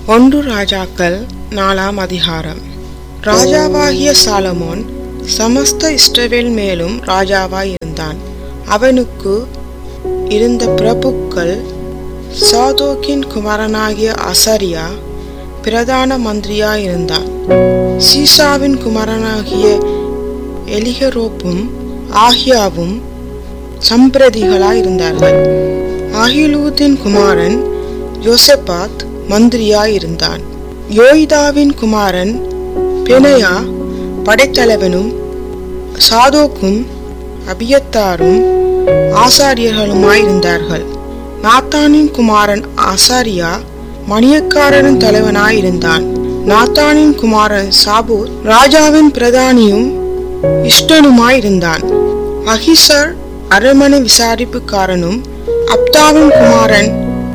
ஒன்று ராஜாக்கள் நாலாம் அதிகாரம் ராஜாவாகிய சாலமோன் சமஸ்த இஸ்ரவேல் மேலும் ராஜாவாய் இருந்தான் அவனுக்கு இருந்த பிரபுக்கள் சாதோக்கின் குமாரனாகிய அசரியா பிரதான மந்திரியாயிருந்தான் சீசாவின் குமாரனாகிய எலிகரோப்பும் ஆகியாவும் சம்பிரதிகளாயிருந்தார்கள் அகிலூதின் குமாரன் யோசபாத் மந்திரியாயிருந்தான் யோய்தாவின் குமாரன் பெனையா படைத்தலைவனும் சாதோக்கும் அபியத்தாரும் ஆசாரியர்களுமாயிருந்தார்கள் நாத்தானின் குமாரன் ஆசாரியா மணியக்காரரின் தலைவனாயிருந்தான் நாத்தானின் குமாரன் சாபூர் ராஜாவின் பிரதானியும் இஷ்டனுமாயிருந்தான் அகிசர் அரண்மனை விசாரிப்புக்காரனும் அப்தாவின் குமாரன்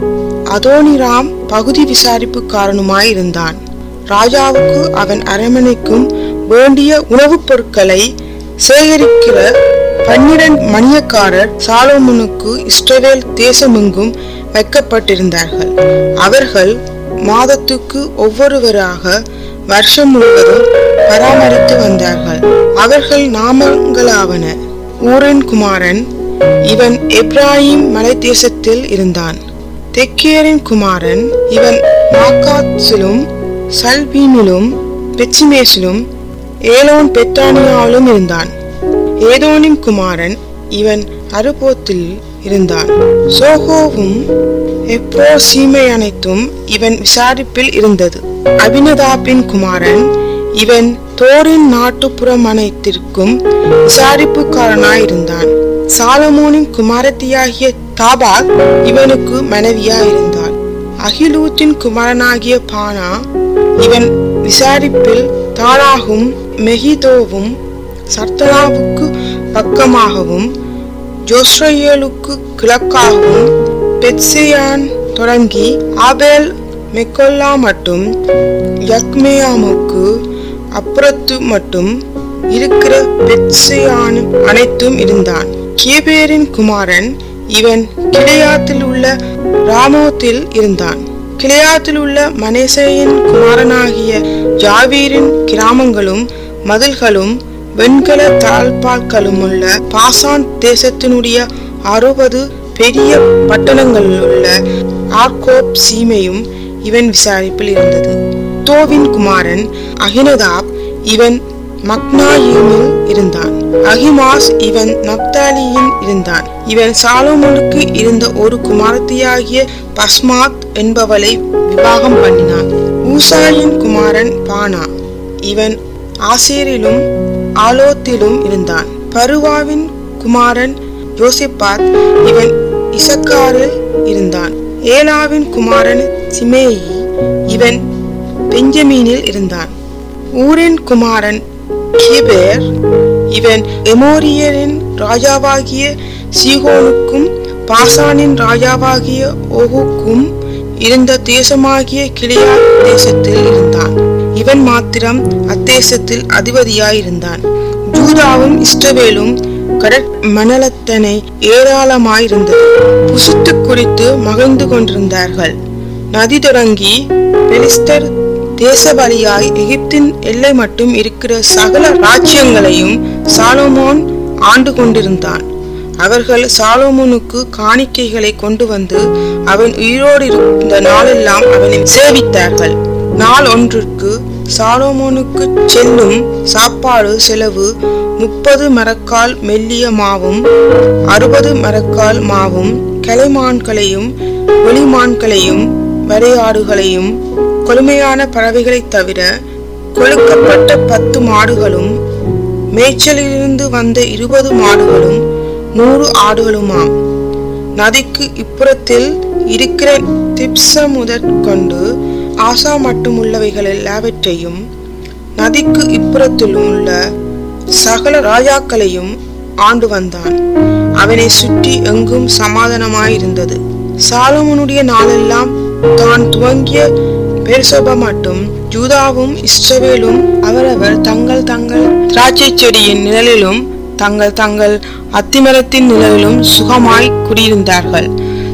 அதோனிராம் பகுதி விசாரிப்புக்காரனுமாயிருந்தான் ராஜாவுக்கு அவன் அரண்மனைக்கும் வேண்டிய உணவுப் பொருட்களை சேகரிக்கிற பன்னிரண்டு மணியக்காரர் சாலோமோனுக்கு இஸ்ரவேல் தேசமெங்கும் வைக்கப்பட்டிருந்தார்கள் அவர்கள் மாதத்துக்கு ஒவ்வொருவராக வருஷம் முழுவதும் பராமரித்து வந்தார்கள் அவர்கள் நாமங்களாவன ஊரன் குமாரன் இவன் எப்ராஹிம் மலை தேசத்தில் இருந்தான் தெக்கேரின் குமாரன் இவன் மாக்காத்சிலும் சல்பீமிலும் பெச்சிமேசிலும் ஏலோன் பெத்தானியாலும் இருந்தான் ஏதோனின் குமாரன் இவன் அருபோத்தில் இருந்தான் சோகோவும் எப்போ சீமை அனைத்தும் இவன் விசாரிப்பில் இருந்தது அபினதாபின் குமாரன் இவன் தோரின் நாட்டுப்புறம் அனைத்திற்கும் விசாரிப்புக்காரனாயிருந்தான் சாலமோனின் குமாரத்தியாகிய தாபாக் இவனுக்கு மனைவியாயிருந்தாள் அகிலூத்தின் குமாரனாகிய பானா இவன் விசாரிப்பில் தாராகும் மெகிதோவும் சர்த்தனாவுக்கு பக்கமாகவும் ஜோஸ்ரேலுக்கு கிழக்காகவும் பெட்சியான் தொடங்கி ஆபேல் மெக்கொல்லா மட்டும் யக்மேயாமுக்கு அப்புறத்து மட்டும் இருக்கிற பெட்சியான் அனைத்தும் இருந்தான் கேபேரின் குமாரன் இவன் கிளையாத்தில் உள்ள ராமோத்தில் இருந்தான் கிளையாத்தில் உள்ள மனேசையின் குமாரனாகிய ஜாவீரின் கிராமங்களும் மதில்களும் வெண்கல தாழ்பால்களும் உள்ள பாசான் தேசத்தினுடைய அறுபது பெரிய பட்டணங்களில் உள்ள ஆர்கோப் சீமையும் இவன் விசாரிப்பில் இருந்தது தோவின் குமாரன் அகினதாப் இவன் மக்னாயிமில் இருந்தான் அகிமாஸ் இவன் நப்தாலியின் இருந்தான் இவன் சாலோமோனுக்கு இருந்த ஒரு குமாரத்தியாகிய பஸ்மாத் என்பவளை விவாகம் பண்ணினான் ஊசாயின் குமாரன் பானா இவன் ஆசேரிலும் ஆலோத்திலும் இருந்தான் பருவாவின் குமாரன் யோசிப்பாத் இவன் இசக்காரில் இருந்தான் ஏலாவின் குமாரன் சிமேயி இவன் பெஞ்சமீனில் இருந்தான் ஊரின் குமாரன் கிபேர் இவன் எமோரியரின் ராஜாவாகிய சீகோனுக்கும் பாசானின் ராஜாவாகிய ஓகுக்கும் இருந்த தேசமாகிய கிளியா தேசத்தில் இருந்தான் இவன் மாத்திரம் அத்தேசத்தில் அதிபதியாயிருந்தான் ஜூதாவும் இஸ்ரவேலும் கடற்மணலத்தனை ஏராளமாயிருந்தது புசுத்து குறித்து மகிழ்ந்து கொண்டிருந்தார்கள் நதி தொடங்கி பெலிஸ்தர் தேசவழியாய் எகிப்தின் எல்லை மட்டும் இருக்கிற சகல ராஜ்யங்களையும் சாலோமோன் ஆண்டு கொண்டிருந்தான் அவர்கள் சாலோமோனுக்கு காணிக்கைகளை கொண்டு வந்து அவன் உயிரோடு இருந்த நாளெல்லாம் அவனை சேவித்தார்கள் நாள் ஒன்றிற்கு சாலோமோனுக்கு செல்லும் சாப்பாடு செலவு முப்பது மரக்கால் மெல்லிய மாவும் அறுபது மரக்கால் மாவும் கிளைமான்களையும் ஒளிமான்களையும் வரையாடுகளையும் கொழுமையான பறவைகளைத் தவிர கொழுக்கப்பட்ட பத்து மாடுகளும் மேய்ச்சலிலிருந்து வந்த இருபது மாடுகளும் நூறு ஆடுகளுமாம் நதிக்கு இப்புறத்தில் இருக்கிற திப்ச முதற்கொண்டு ஆசா மட்டுமுள்ளவைகள் எல்லாவற்றையும் நதிக்கு இப்புறத்தில் உள்ள சகல ராஜாக்களையும் ஆண்டு வந்தான் அவனை சுற்றி எங்கும் சமாதானமாயிருந்தது சாலமோனுடைய நாளெல்லாம் தான் துவங்கிய பெருசபா மட்டும் ஜூதாவும் இஸ்ரவேலும் அவரவர் தங்கள் தங்கள் திராட்சை செடியின் நிழலிலும் தங்கள் தங்கள் அத்திமரத்தின் நிழலிலும் சுகமாய் குடியிருந்தார்கள்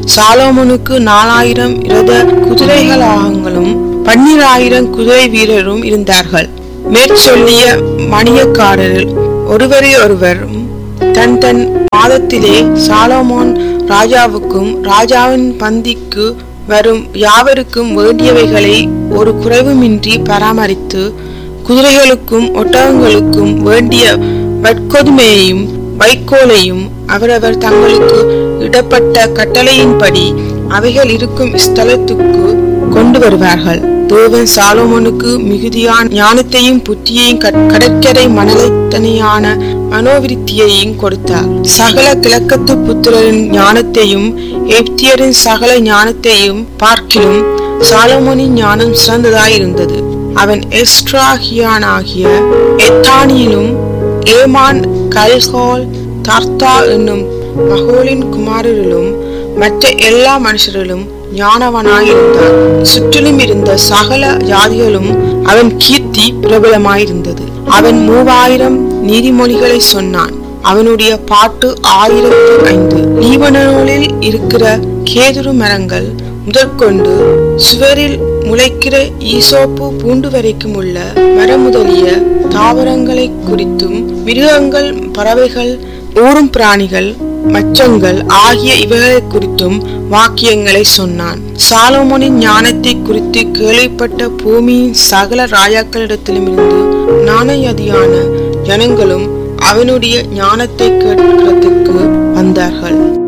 சாலோமோனுக்கு நாலாயிரம் இரத குதிரைகளாகங்களும் பன்னிராயிரம் குதிரை வீரரும் இருந்தார்கள் மேற்சொல்லிய மணியக்காரரில் ஒருவரை ஒருவரும் தன் தன் மாதத்திலே சாலோமோன் ராஜாவுக்கும் ராஜாவின் பந்திக்கு வரும் யாவருக்கும் வேண்டியவைகளை ஒரு குறைவுமின்றி பராமரித்து குதிரைகளுக்கும் ஒட்டகங்களுக்கும் வேண்டிய வட்கொதுமையையும் வைக்கோலையும் அவரவர் தங்களுக்கு இடப்பட்ட கட்டளையின்படி அவைகள் இருக்கும் ஸ்தலத்துக்கு கொண்டு வருவார்கள் தேவன் சாலோமோனுக்கு மிகுதியான ஞானத்தையும் புத்தியையும் கட்- கடற்கரை மணலைத்தனையான மனோவிருத்தியையும் கொடுத்தார் சகல கிழக்கத்து புத்திரரின் ஞானத்தையும் எப்தியரின் சகல ஞானத்தையும் பார்க்கிலும் சாலமோனின் ஞானம் சிறந்ததாயிருந்தது அவன் எஸ்ட்ராகியானாகிய எத்தானியிலும் ஏமான் கல்ஹோல் தர்த்தா என்னும் மகோலின் குமாரரிலும் மற்ற எல்லா மனுஷரிலும் ஞானவனாயிருந்தார் சுற்றிலும் இருந்த சகல ஜாதிகளும் அவன் கீர்த்தி பிரபலமாயிருந்தது அவன் மூவாயிரம் நீதிமொழிகளை சொன்னான் அவனுடைய பாட்டு ஆயிரத்து ஐந்து லீபனோனில் இருக்கிற கேதுரு மரங்கள் முதற்கொண்டு சுவரில் முளைக்கிற ஈசோப்பு பூண்டு வரைக்கும் உள்ள மரம் முதலிய தாவரங்களை குறித்தும் மிருகங்கள் பறவைகள் ஊரும் பிராணிகள் மச்சங்கள் ஆகிய இவைகளை குறித்தும் வாக்கியங்களை சொன்னான் சாலோமோனின் ஞானத்தை குறித்து கேள்விப்பட்ட பூமியின் சகல ராஜாக்களிடத்திலும் இருந்து நாணயதியான ஜனங்களும் அவனுடைய ஞானத்தை கேட்கிறதுக்கு வந்தார்கள்